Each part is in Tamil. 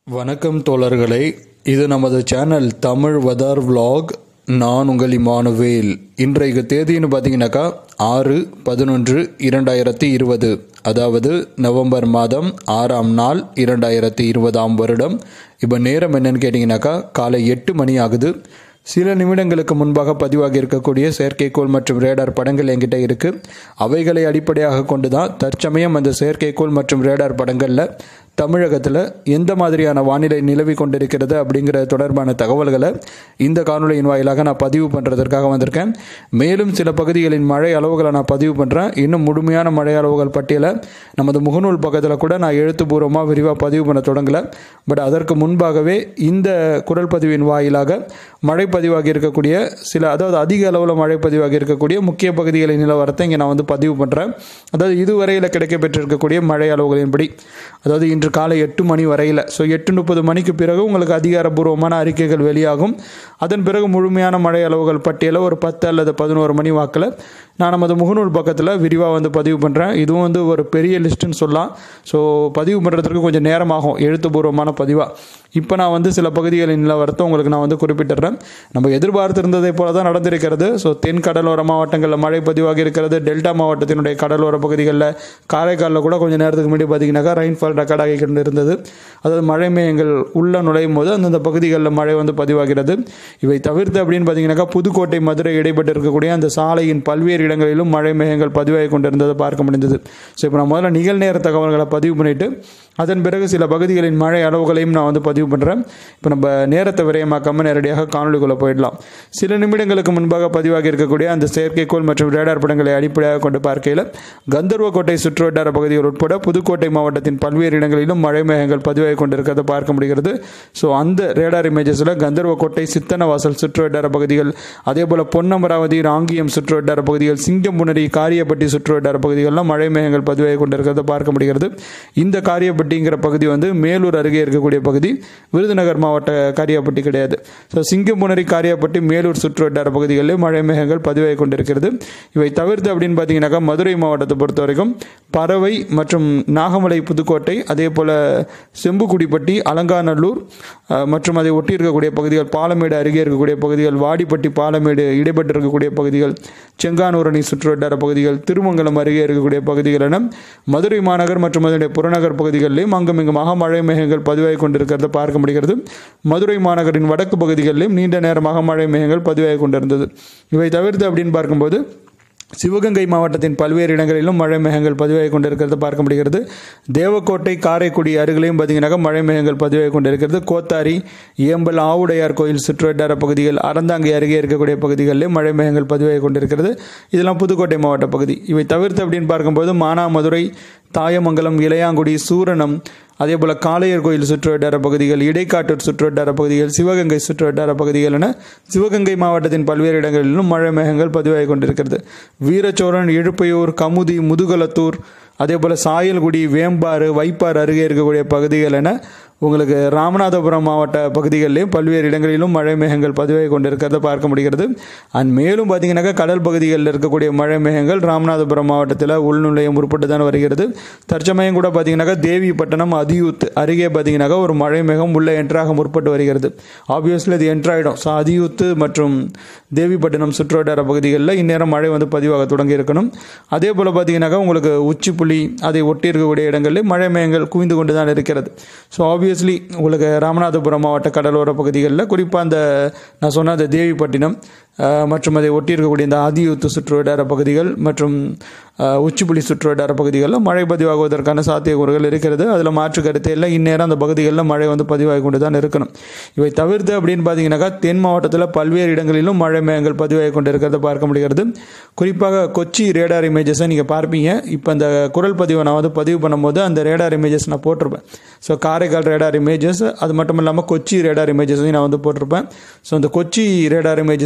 வணக்கம் தோழர்களே இது நமது சேனல் தமிழ் வெதர் vlog நான் உங்கள் இமானுவேல் இன்றைக்கு தேதின்னு பார்த்தீங்கன்னாக்கா ஆறு பதினொன்று இரண்டாயிரத்தி இருபது அதாவது நவம்பர் மாதம் ஆறாம் நாள் இரண்டாயிரத்தி இருபதாம் வருடம் இப்போ நேரம் என்னன்னு கேட்டிங்கனாக்கா காலை எட்டு மணி ஆகுது சில நிமிடங்களுக்கு முன்பாக பதிவாகி இருக்கக்கூடிய செயற்கைக்கோள் மற்றும் ரேடார் படங்கள் என்கிட்ட இருக்கு அவைகளை அடிப்படையாக கொண்டு தான் தற்சமயம் அந்த செயற்கைக்கோள் மற்றும் ரேடார் படங்களில் தமிழகத்தில் எந்த மாதிரியான வானிலை நிலவி கொண்டிருக்கிறது அப்படிங்கிற தொடர்பான தகவல்களை இந்த காணொலியின் வாயிலாக நான் பதிவு பண்ணுறதற்காக வந்திருக்கேன் மேலும் சில பகுதிகளின் மழை அளவுகளை நான் பதிவு பண்ணுறேன் இன்னும் முழுமையான மழை அளவுகள் பட்டியலை நமது முகநூல் பக்கத்தில் கூட நான் எழுத்துப்பூர்வமாக விரிவாக பதிவு பண்ண தொடங்கலை பட் அதற்கு முன்பாகவே இந்த குரல் பதிவின் வாயிலாக மழை பதிவாகி இருக்கக்கூடிய சில அதாவது அதிக அளவில் மழை பதிவாகி இருக்கக்கூடிய முக்கிய பகுதிகளின் நிலவரத்தை இங்கே நான் வந்து பதிவு பண்ணுறேன் அதாவது இதுவரையில் கிடைக்கப்பெற்றிருக்கக்கூடிய மழை அளவுகளின்படி அதாவது இன்று காலை எட்டு மணி வரையில் ஸோ எட்டு முப்பது மணிக்கு பிறகு உங்களுக்கு அதிகாரப்பூர்வமான அறிக்கைகள் வெளியாகும் அதன் பிறகு முழுமையான மழை அளவுகள் பட்டியலை ஒரு பத்து அல்லது பதினோரு மணி வாக்கில் நான் நமது முகநூல் பக்கத்தில் விரிவாக வந்து பதிவு பண்ணுறேன் இதுவும் வந்து ஒரு பெரிய லிஸ்ட்டுன்னு சொல்லலாம் ஸோ பதிவு பண்ணுறதுக்கு கொஞ்சம் நேரமாகும் எழுத்துப்பூர்வமான பதிவாக இப்போ நான் வந்து சில பகுதிகளின் நிலவரத்தை உங்களுக்கு நான் வந்து குறிப்பிட்டுறேன் நம்ம எதிர்பார்த்திருந்ததை போல தான் நடந்திருக்கிறது ஸோ தென் கடலோர மாவட்டங்களில் மழை பதிவாகி இருக்கிறது டெல்டா மாவட்டத்தினுடைய கடலோர பகுதிகளில் காரைக்காலில் கூட கொஞ்சம் நேரத்துக்கு முன்னாடி பார்த்தீங்கன்னாக்கா ரெயின்ஃபால் ரெக்கார்ட் ஆகி கொண்டு இருந்தது அதாவது மழை மேகங்கள் உள்ள நுழையும் போது அந்தந்த பகுதிகளில் மழை வந்து பதிவாகிறது இவை தவிர்த்து அப்படின்னு பார்த்தீங்கன்னாக்கா புதுக்கோட்டை மதுரை இடைப்பட்டு இருக்கக்கூடிய அந்த சாலையின் பல்வேறு இடங்களிலும் மழை மேகங்கள் பதிவாகி கொண்டிருந்ததை பார்க்க முடிந்தது ஸோ இப்போ நான் முதல்ல நிகழ்நேர தகவல்களை பதிவு பண்ணிவிட்டு அதன் பிறகு சில பகுதிகளின் மழை அளவுகளையும் நான் வந்து பதிவு பண்ணுறேன் இப்போ நம்ம நேரத்தை விரயமாக்காமல் நேரடியாக காணொலிக்குள்ளே போயிடலாம் சில நிமிடங்களுக்கு முன்பாக பதிவாகி இருக்கக்கூடிய அந்த செயற்கைக்கோள் மற்றும் ரேடார் படங்களை அடிப்படையாக கொண்டு பார்க்கையில் கந்தர்வக்கோட்டை சுற்றுவட்டார பகுதிகள் உட்பட புதுக்கோட்டை மாவட்டத்தின் பல்வேறு இடங்களிலும் மழை மேகங்கள் பதிவாகி கொண்டிருக்கிறத பார்க்க முடிகிறது ஸோ அந்த ரேடார் இமேஜஸில் கந்தர்வக்கோட்டை சித்தனவாசல் சுற்றுவட்டார பகுதிகள் அதே போல் பொன்னமராவதி ராங்கியம் சுற்றுவட்டார பகுதிகள் சிங்கம்புணரி காரியப்பட்டி சுற்றுவட்டார பகுதிகளெலாம் மழை மேகங்கள் பதிவாகி கொண்டிருக்கிறத பார்க்க முடிகிறது இந்த காரியப்பட்டிங்கிற பகுதி வந்து மேலூர் அருகே இருக்கக்கூடிய பகுதி விருதுநகர் மாவட்ட காரியாப்பட்டி கிடையாது ஸோ சிங்கம்புணரி காரியாப்பட்டி மேலூர் சுற்றுவட்டார பகுதிகளில் மழை மேகங்கள் பதிவாகி கொண்டிருக்கிறது இவை தவிர்த்து அப்படின்னு பார்த்தீங்கன்னாக்கா மதுரை மாவட்டத்தை பொறுத்த வரைக்கும் பறவை மற்றும் நாகமலை புதுக்கோட்டை அதே போல் செம்புக்குடிப்பட்டி அலங்காநல்லூர் அஹ், மற்றும் அதை ஒட்டி இருக்கக்கூடிய பகுதிகள் பாலமேடு அருகே இருக்கக்கூடிய பகுதிகள் வாடிப்பட்டி பாலமேடு இடைப்பட்டு இருக்கக்கூடிய பகுதிகள் செங்கானூரணி சுற்றுவட்டார பகுதிகள் திருமங்கலம் அருகே இருக்கக்கூடிய பகுதிகள் என மதுரை மாநகர் மற்றும் அதனுடைய புறநகர் பகுதிகளிலும் அங்குமிங்குமாக மழை மேகங்கள் பதிவாகி கொண்டிருக்கிறத பார்க்க முடிகிறது மதுரை மாநகரின் வடக்கு பகுதிகளிலும் நீண்ட நேரமாக மழை மேகங்கள் பதிவாகி கொண்டிருந்தது இவை தவிர்த்து அப்படின்னு பார்க்கும்போது சிவகங்கை மாவட்டத்தின் பல்வேறு இடங்களிலும் மழை மேகங்கள் பதிவாகி கொண்டிருக்கிறத பார்க்க முடிகிறது தேவக்கோட்டை காரைக்குடி அருகிலையும் பார்த்தீங்கன்னாக்கா மழை மேகங்கள் பதிவாகி கொண்டிருக்கிறது கோத்தாரி ஏம்பல் ஆவுடையார் கோயில் சுற்றுவட்டார பகுதிகள் அறந்தாங்கி அருகே இருக்கக்கூடிய பகுதிகளிலும் மழை மேகங்கள் பதிவாகி கொண்டிருக்கிறது இதெல்லாம் புதுக்கோட்டை மாவட்ட பகுதி இவை தவிர்த்து அப்படின்னு பார்க்கும்போது மானாமதுரை தாயமங்கலம் இளையாங்குடி சூரணம் அதே போல் காளையர் கோயில் சுற்றுவட்டார பகுதிகள் இடைக்காட்டூர் சுற்றுவட்டார பகுதிகள் சிவகங்கை சுற்றுவட்டார பகுதிகள் என சிவகங்கை மாவட்டத்தின் பல்வேறு இடங்களிலும் மழை மேகங்கள் பதிவாகி கொண்டிருக்கிறது வீரச்சோரன் இழுப்பையூர் கமுதி முதுகலத்தூர் அதே போல் சாயல்குடி வேம்பாறு வைப்பாறு அருகே இருக்கக்கூடிய பகுதிகள் என உங்களுக்கு ராமநாதபுரம் மாவட்ட பகுதிகளிலும் பல்வேறு இடங்களிலும் மழை மேகங்கள் பதிவாகி கொண்டிருக்கிறத பார்க்க முடிகிறது அண்ட் மேலும் பார்த்தீங்கன்னாக்கா கடல் பகுதிகளில் இருக்கக்கூடிய மழை மேகங்கள் ராமநாதபுரம் மாவட்டத்தில் உள்நுழையம் உட்பட்டு தான் வருகிறது தற்சமயம் கூட பார்த்தீங்கன்னாக்கா தேவிப்பட்டினம் அதியூத் அருகே பார்த்தீங்கன்னாக்கா ஒரு மழை மேகம் உள்ள என்ட்ராக முற்பட்டு வருகிறது ஆப்வியஸ்லி இது என்ட்ராயிடும் ஸோ அதியூத்து மற்றும் தேவிப்பட்டினம் சுற்றுவட்டார பகுதிகளில் இந்நேரம் மழை வந்து பதிவாக தொடங்கி இருக்கணும் அதே போல் பார்த்தீங்கன்னாக்கா உங்களுக்கு உச்சிப்புலி அதை ஒட்டி இருக்கக்கூடிய இடங்களில் மழை மேகங்கள் குவிந்து கொண்டு தான் இருக்கிறது ஸோ ஆப்வியஸ்லி உங்களுக்கு ராமநாதபுரம் மாவட்ட கடலோர பகுதிகளில் குறிப்பாக அந்த நான் சொன்ன அந்த தேவிப்பட்டினம் அஹ், மற்றும் அதை ஒட்டி இருக்கக்கூடிய இந்த ஆதியூத்து சுற்றுவட்டார பகுதிகள் மற்றும் அஹ், உச்சிப்புலி சுற்றுவட்டார பகுதிகளில் மழை பதிவாகுவதற்கான சாத்தியக்கூறுகள் இருக்கிறது அதில் மாற்று கருத்தே இல்லை இந்நேரம் அந்த பகுதிகளில் மழை வந்து பதிவாகி கொண்டு தான் இருக்கணும் இவை தவிர்த்து அப்படின்னு பார்த்தீங்கன்னாக்கா தென் மாவட்டத்தில் பல்வேறு இடங்களிலும் மழை மேகங்கள் பதிவாகி கொண்டு இருக்கிறத பார்க்க முடிகிறது குறிப்பாக கொச்சி ரேடார் இமேஜஸை நீங்கள் பார்ப்பீங்க இப்போ அந்த குரல் பதிவை நான் வந்து பதிவு பண்ணும்போது அந்த ரேடார் இமேஜஸ் நான் போட்டிருப்பேன் ஸோ காரைக்கால் ரேடார் இமேஜஸ் அது மட்டும் இல்லாமல் கொச்சி ரேடார் இமேஜஸையும் நான் வந்து போட்டிருப்பேன் ஸோ அந்த கொச்சி ரேடார் இமேஜஸில் நீங்கள்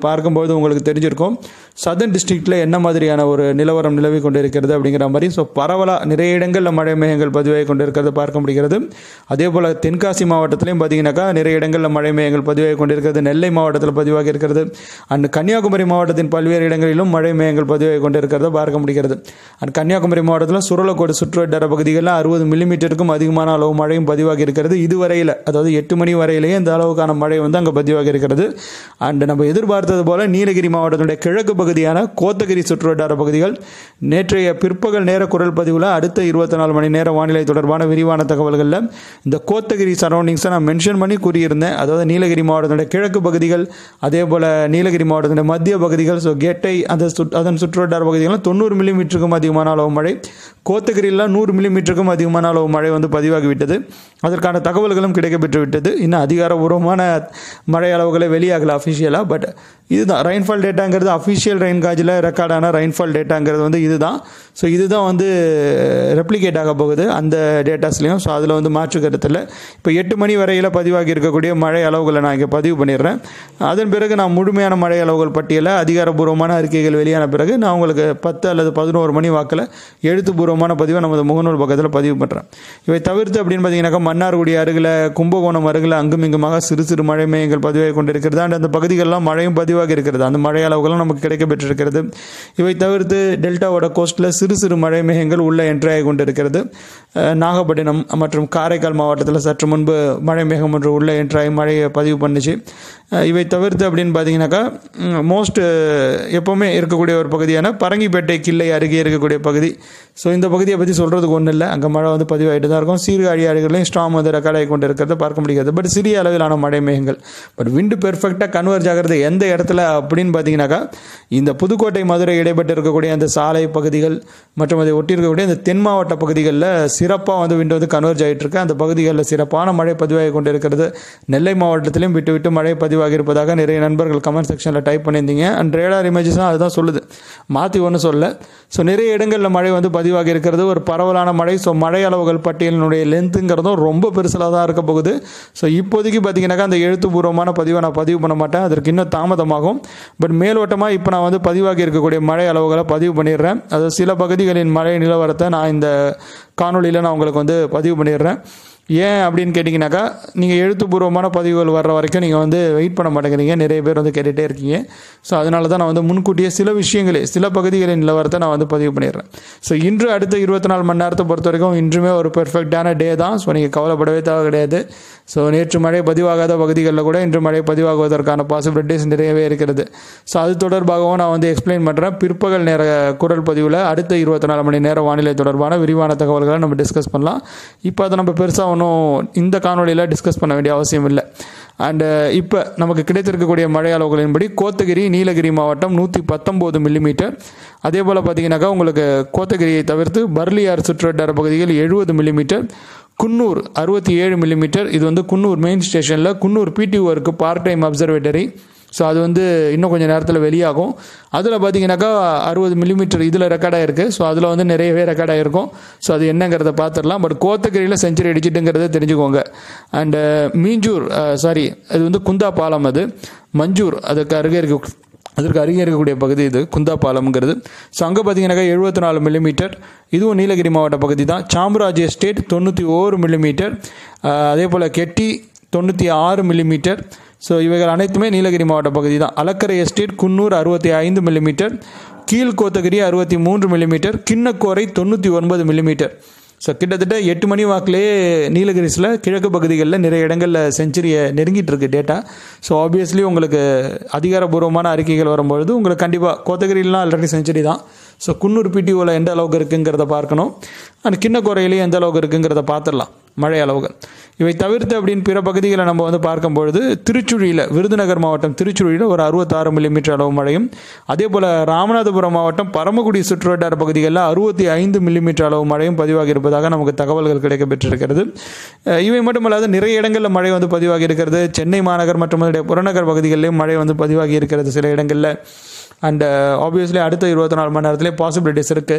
பார்க்கும்போது உங்களுக்கு தெரிஞ்சிருக்கும் சதர்ன் டிஸ்ட்ரிக்டில் என்ன மாதிரியான ஒரு நிலவரம் நிலவி கொண்டிருக்கிறது அப்படிங்கிற மாதிரி ஸோ பரவலாக நிறைய இடங்களில் மழை மேகங்கள் பதிவாகி கொண்டிருக்கிறது பார்க்க முடிகிறது அதே போல் தென்காசி மாவட்டத்திலையும் பார்த்தீங்கன்னாக்கா நிறைய இடங்களில் மழை மேகங்கள் பதிவாகி கொண்டிருக்கிறது நெல்லை மாவட்டத்தில் பதிவாகி இருக்கிறது அண்ட் கன்னியாகுமரி மாவட்டத்தின் பல்வேறு இடங்களிலும் மழை மேகங்கள் பதிவாகி கொண்டிருக்கிறத பார்க்க முடிகிறது அண்ட் கன்னியாகுமரி மாவட்டத்தில் சுரலக்கோடு சுற்றுவட்டார பகுதிகளில் அறுபது மில்லிமீட்டருக்கும் அதிகமான அளவு மழையும் பதிவாகி இருக்கிறது இதுவரையில் அதாவது எட்டு மணி வரையிலேயே இந்த அளவுக்கான மழை வந்து அங்கே பதிவாகி இருக்கிறது அண்ட் நம்ம எதிர்பார்த்தது போல நீலகிரி மாவட்டத்தினுடைய கிழக்கு பகுதியான கோத்தகிரி சுற்றுவட்டார பகுதிகள் நேற்றைய பிற்பகல் நேர குரல் பதிவில் அடுத்த இருபத்தி நாலு மணி நேர வானிலை தொடர்பான விரிவான தகவல்களில் இந்த கோத்தகிரி சரௌண்டிங்ஸை நான் மென்ஷன் பண்ணி கூறியிருந்தேன் அதாவது நீலகிரி மாவட்டத்தினுடைய கிழக்கு பகுதிகள் அதே போல் நீலகிரி மாவட்டத்தினுடைய மத்திய பகுதிகள் ஸோ கேட்டை அந்த சுட் அதன் சுற்றுவட்டார பகுதிகளில் தொண்ணூறு மில்லிமீட்டருக்கும் அதிகமான அளவு மழை கோத்தகிரியில் நூறு மில்லிமீட்டருக்கும் அதிகமான அளவு மழை வந்து பதிவாகிவிட்டது அதற்கான தகவல்களும் கிடைக்கப்பெற்று விட்டது இன்னும் அதிகாரபூர்வமான மழை அளவுகளை வெளியாகல அஃபிஷியலாக பட் இதுதான் ரெயின்ஃபால் டேட்டாங்கிறது அஃபிஷியல் ரெயின் காஜில் ரெக்கார்டான ரெயின்ஃபால் டேட்டாங்கிறது வந்து இதுதான் ஸோ இதுதான் வந்து ரெப்ளிகேட் ஆக போகுது அந்த டேட்டாஸ்லையும் ஸோ அதில் வந்து மாற்று கருத்தில் இப்போ எட்டு மணி வரையில் பதிவாகி இருக்கக்கூடிய மழை அளவுகளை நான் இங்கே பதிவு பண்ணிடுறேன் அதன் பிறகு நான் முழுமையான மழை அளவுகள் பட்டியலை அதிகாரப்பூர்வமான அறிக்கைகள் வெளியான பிறகு நான் உங்களுக்கு பத்து அல்லது பதினோரு மணி வாக்கில் எழுத்துப்பூர்வமான பதிவை நமது முகநூல் பக்கத்தில் பதிவு பண்ணுறேன் இவை தவிர்த்து அப்படின்னு பார்த்தீங்கன்னாக்கா மன்னார்குடி அருகில் கும்பகோணம் அருகில் அங்கும் இங்குமாக சிறு சிறு மழை மேயங்கள் பதிவாகி கொண்டிருக்கிறது அண்ட் அந்த பகுதிகளெலாம் மழையும் பதிவாகி இருக்கிறது அந்த மழை அளவுகளும் நமக்கு கிடைக்க பெற்றிருக்கிறது இவை தவிர்த்து டெல்டாவோட கோஸ்ட்டில் சிறு சிறு மழை மேகங்கள் உள்ளே என்ட்ராகி கொண்டிருக்கிறது அஹ் நாகப்பட்டினம் மற்றும் காரைக்கால் மாவட்டத்தில் சற்று முன்பு மழை மேகம் ஒன்று உள்ளே என்ட்ராகி மழையை பதிவு பண்ணுச்சு அஹ் இவை தவிர்த்து அப்படின்னு பார்த்தீங்கன்னாக்கா மோஸ்ட் எப்போவுமே இருக்கக்கூடிய ஒரு பகுதியான பரங்கிப்பேட்டை கிள்ளை அருகே இருக்கக்கூடிய பகுதி ஸோ இந்த பகுதியை பற்றி சொல்கிறதுக்கு ஒன்றும் இல்லை அங்கே மழை வந்து பதிவாகிட்டு தான் இருக்கும் சீர்காழி அருகிலையும் ஸ்ட்ராங் வந்து ரெக்கார்ட் ஆகி கொண்டு இருக்கிறத பார்க்க முடியாது பட் சிறிய அளவிலான மழை மேகங்கள் பட் விண்டு பெர்ஃபெக்டாக கன்வர்ஜ் ஆகிறது எந்த இடத்துல அப்படின்னு பார்த்தீங்கன்னாக்கா இந்த புதுக்கோட்டை மதுரை இடைப்பட்டு இருக்கக்கூடிய அந்த சாலை பகுதிகள் மற்றும் அதை ஒட்டி இருக்கக்கூடிய இந்த தென் மாவட்ட பகுதிகளில் சிறப்பாக வந்து விண்டு வந்து கன்வர்ஜ் ஆகிட்டு இருக்கு அந்த பகுதிகளில் சிறப்பான மழை பதிவாகி கொண்டு இருக்கிறது நெல்லை மாவட்டத்திலையும் விட்டு விட்டு மழை பதிவாகி இருப்பதாக நிறைய நண்பர்கள் கமெண்ட் செக்ஷனில் டைப் பண்ணியிருந்தீங்க அண்ட் ரேடார் இமேஜஸும் அதுதான் சொல்லுது மாற்றி ஒன்றும் சொல்ல ஸோ நிறைய இடங்களில் மழை வந்து பதிவாகி இருக்கிறது ஒரு பரவலான மழை ஸோ மழை அளவுகள் பட்டியலினுடைய லென்த்துங்கிறதும் ரொம்ப பெருசில் தான் இருக்க போகுது ஸோ இப்போதைக்கு பார்த்தீங்கன்னாக்கா அந்த எழுத்துப்பூர்வமான பதிவை நான் பதிவு பண்ண மாட்டேன் அதற்கு இன்னும் தாமதமாகும் பட் மேலோட்டமாக இப்போ நான் வந்து பதிவாகி இருக்கக்கூடிய மழை அளவுகளை பதிவு பண்ணிடுறேன் அதாவது சில பகுதிகளின் மழை நிலவரத்தை நான் இந்த காணொலியில் நான் உங்களுக்கு வந்து பதிவு பண்ணிடுறேன் ஏன் அப்படின்னு கேட்டிங்கனாக்கா நீங்கள் எழுத்துப்பூர்வமான பதிவுகள் வர்ற வரைக்கும் நீங்கள் வந்து வெயிட் பண்ண மாட்டேங்கிறீங்க நிறைய பேர் வந்து கேட்டுகிட்டே இருக்கீங்க ஸோ அதனால தான் நான் வந்து முன்கூட்டியே சில விஷயங்களே சில பகுதிகளின் நிலவரத்தை நான் வந்து பதிவு பண்ணிடுறேன் ஸோ இன்று அடுத்த இருபத்தி நாலு மணி நேரத்தை பொறுத்த வரைக்கும் இன்றுமே ஒரு பெர்ஃபெக்டான டே தான் ஸோ நீங்கள் கவலைப்படவே தேவை கிடையாது ஸோ நேற்று மழை பதிவாகாத பகுதிகளில் கூட இன்று மழை பதிவாகுவதற்கான பாசிபிலிட்டிஸ் நிறையவே இருக்கிறது ஸோ அது தொடர்பாகவும் நான் வந்து எக்ஸ்பிளைன் பண்ணுறேன் பிற்பகல் நேர குரல் பதிவில் அடுத்த இருபத்தி நாலு மணி நேர வானிலை தொடர்பான விரிவான தகவல்களை நம்ம டிஸ்கஸ் பண்ணலாம் இப்போ அதை நம்ம பெருசாக ஒன்றும் இந்த காணொலியில் டிஸ்கஸ் பண்ண வேண்டிய அவசியம் இல்லை அண்டு இப்போ நமக்கு கிடைத்திருக்கக்கூடிய மழை அளவுகளின்படி கோத்தகிரி நீலகிரி மாவட்டம் நூற்றி பத்தொம்போது மில்லிமீட்டர் அதே போல் பார்த்தீங்கன்னாக்கா உங்களுக்கு கோத்தகிரியை தவிர்த்து பர்லியார் சுற்றுவட்டார பகுதியில் எழுபது மில்லிமீட்டர் குன்னூர் அறுபத்தி ஏழு மில்லிமீட்டர் இது வந்து குன்னூர் மெயின் ஸ்டேஷனில் குன்னூர் பிடிஓ இருக்குது பார்ட் டைம் அப்சர்வேட்டரி ஸோ அது வந்து இன்னும் கொஞ்சம் நேரத்தில் வெளியாகும் அதில் பார்த்தீங்கன்னாக்கா அறுபது மில்லிமீட்டர் இதில் ரெக்கார்ட் ஆகிருக்கு ஸோ அதில் வந்து நிறையவே ரெக்கார்ட் ஆகிருக்கும் ஸோ அது என்னங்கிறத பார்த்துடலாம் பட் கோத்தகிரியில் செஞ்சுரி அடிச்சிட்டுங்கிறத தெரிஞ்சுக்கோங்க அண்டு மீஞ்சூர் சாரி அது வந்து குந்தா பாலம் அது மஞ்சூர் அதுக்கு அருகே இருக்க அதற்கு அருகே இருக்கக்கூடிய பகுதி இது குந்தாபாலம்ங்கிறது ஸோ அங்கே பார்த்தீங்கன்னாக்கா எழுபத்தி நாலு மில்லிமீட்டர் இதுவும் நீலகிரி மாவட்ட பகுதி தான் சாம்ராஜ் எஸ்டேட் தொண்ணூற்றி ஓரு மில்லிமீட்டர் அதே போல் கெட்டி தொண்ணூற்றி ஆறு மில்லிமீட்டர் ஸோ இவைகள் அனைத்துமே நீலகிரி மாவட்ட பகுதி தான் அலக்கரை எஸ்டேட் குன்னூர் அறுபத்தி ஐந்து மில்லிமீட்டர் கீழ்கோத்தகிரி அறுபத்தி மூன்று மில்லிமீட்டர் கிண்ணக்கோரை தொண்ணூற்றி ஒன்பது மில்லிமீட்டர் ஸோ கிட்டத்தட்ட எட்டு மணி வாக்கிலே நீலகிரிஸில் கிழக்கு பகுதிகளில் நிறைய இடங்களில் செஞ்சுரியை நெருங்கிட்டு இருக்கு டேட்டா ஸோ ஆப்வியஸ்லி உங்களுக்கு அதிகாரபூர்வமான அறிக்கைகள் வரும்பொழுது உங்களுக்கு கண்டிப்பாக கோத்தகிரிலாம் ஆல்ரெடி செஞ்சுரி தான் ஸோ குன்னூர் பிடிஓவில் எந்த அளவுக்கு இருக்குங்கிறத பார்க்கணும் அண்ட் கிண்ணக்குறையிலையும் எந்த அளவுக்கு இருக்குங்கிறத பார்த்துடலாம் மழை அளவுகள் இவை தவிர்த்து அப்படின்னு பிற பகுதிகளை நம்ம வந்து பார்க்கும்பொழுது திருச்சுழியில் விருதுநகர் மாவட்டம் திருச்சுழியில் ஒரு அறுபத்தாறு மில்லிமீட்டர் அளவு மழையும் அதே போல் ராமநாதபுரம் மாவட்டம் பரமக்குடி சுற்றுவட்டார பகுதிகளில் அறுபத்தி ஐந்து மில்லிமீட்டர் அளவு மழையும் பதிவாகி இருப்பதாக நமக்கு தகவல்கள் கிடைக்க பெற்றிருக்கிறது இவை மட்டுமல்லாது நிறைய இடங்களில் மழை வந்து பதிவாகி இருக்கிறது சென்னை மாநகர் மற்றும் அதனுடைய புறநகர் பகுதிகளிலும் மழை வந்து பதிவாகி இருக்கிறது சில இடங்களில் அண்ட் ஆப்வியஸ்லி அடுத்த இருபத்தி நாலு மணி நேரத்திலே பாசிபிலிட்டிஸ் இருக்குது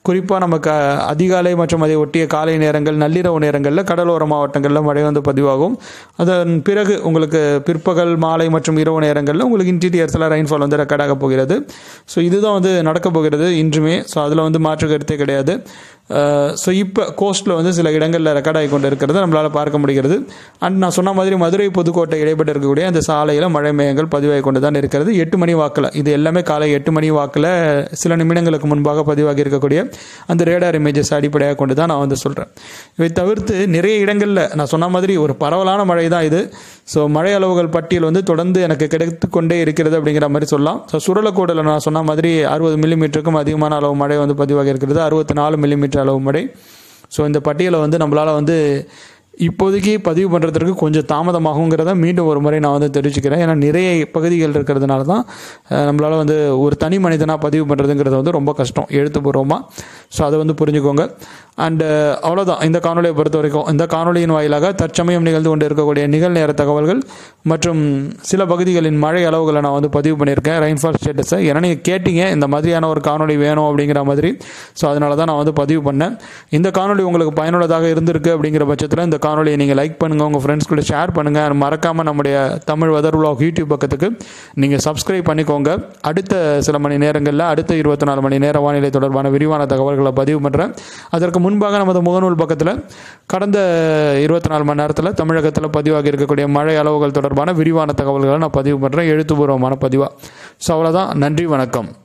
குறிப்பாக நமக்கு அதிகாலை மற்றும் அதை ஒட்டிய காலை நேரங்கள் நள்ளிரவு நேரங்களில் கடலோர மாவட்டங்களில் மழை வந்து பதிவாகும் அதன் பிறகு உங்களுக்கு பிற்பகல் மாலை மற்றும் இரவு நேரங்களில் உங்களுக்கு இன்டீரியர்ஸில் ரெயின்ஃபால் வந்து ரெக்கார்டாக போகிறது ஸோ இதுதான் வந்து நடக்க போகிறது இன்றுமே ஸோ அதில் வந்து மாற்று கருத்தே கிடையாது ஸோ இப்போ கோஸ்ட்டில் வந்து சில இடங்களில் ரெக்கார்ட் ஆகி கொண்டு இருக்கிறது நம்மளால் பார்க்க முடிகிறது அண்ட் நான் சொன்ன மாதிரி மதுரை புதுக்கோட்டை இடைப்பட்டு இருக்கக்கூடிய அந்த சாலையில் மழை மேகங்கள் பதிவாகி கொண்டு தான் இருக்கிறது எட்டு மணி வாக்கில் இது எல்லாமே காலை எட்டு மணி வாக்கில் சில நிமிடங்களுக்கு முன்பாக பதிவாகி இருக்கக்கூடிய அந்த ரேடார் இமேஜஸ் அடிப்படையாக கொண்டு தான் நான் வந்து சொல்கிறேன் இவை தவிர்த்து நிறைய இடங்களில் நான் சொன்ன மாதிரி ஒரு பரவலான மழை தான் இது ஸோ மழை அளவுகள் பட்டியல் வந்து தொடர்ந்து எனக்கு கிடைத்து கொண்டே இருக்கிறது அப்படிங்கிற மாதிரி சொல்லலாம் ஸோ சுரலக்கோடில் நான் சொன்ன மாதிரி அறுபது மில்லிமீட்டருக்கும் அதிகமான அளவு மழை வந்து பதிவாகி இருக்கிறது அறுபத்தி நாலு மில்லிமீட்டர் அளவு மழை ஸோ இந்த பட்டியலை வந்து நம்மளால் வந்து இப்போதைக்கு பதிவு பண்ணுறதுக்கு கொஞ்சம் தாமதமாகுங்கிறத மீண்டும் ஒரு முறை நான் வந்து தெரிவிச்சுக்கிறேன் ஏன்னா நிறைய பகுதிகள் இருக்கிறதுனால தான் நம்மளால் வந்து ஒரு தனி மனிதனாக பதிவு பண்ணுறதுங்கிறது வந்து ரொம்ப கஷ்டம் எழுத்துப்பூர்வமாக ஸோ அதை வந்து புரிஞ்சுக்கோங்க அண்டு அவ்வளோதான் இந்த காணொலியை பொறுத்த வரைக்கும் இந்த காணொலியின் வாயிலாக தற்சமயம் நிகழ்ந்து கொண்டு இருக்கக்கூடிய நிகழ்நேர தகவல்கள் மற்றும் சில பகுதிகளின் மழை அளவுகளை நான் வந்து பதிவு பண்ணியிருக்கேன் ரெயின்ஃபால் ஸ்டேட்டஸை ஏன்னா நீங்கள் கேட்டீங்க இந்த மாதிரியான ஒரு காணொலி வேணும் அப்படிங்கிற மாதிரி ஸோ அதனால தான் நான் வந்து பதிவு பண்ணேன் இந்த காணொலி உங்களுக்கு பயனுள்ளதாக இருந்திருக்கு அப்படிங்கிற பட்சத்தில் இந்த காணொலியை நீங்கள் லைக் பண்ணுங்கள் உங்கள் ஃப்ரெண்ட்ஸ் கூட ஷேர் பண்ணுங்கள் மறக்காமல் நம்முடைய தமிழ் வெதர் விலாக் யூடியூப் பக்கத்துக்கு நீங்கள் சப்ஸ்கிரைப் பண்ணிக்கோங்க அடுத்த சில மணி நேரங்களில் அடுத்த இருபத்தி நாலு மணி நேர வானிலை தொடர்பான விரிவான தகவல்களை பதிவு பண்ணுறேன் அதற்கு முன்பாக நமது முகநூல் பக்கத்தில் கடந்த இருபத்தி நாலு மணி நேரத்தில் தமிழகத்தில் பதிவாகி இருக்கக்கூடிய மழை அளவுகள் தொடர்பான விரிவான தகவல்களை நான் பதிவு பண்ணுறேன் எழுத்துப்பூர்வமான பதிவாக ஸோ அவ்வளோதான் நன்றி வணக்கம்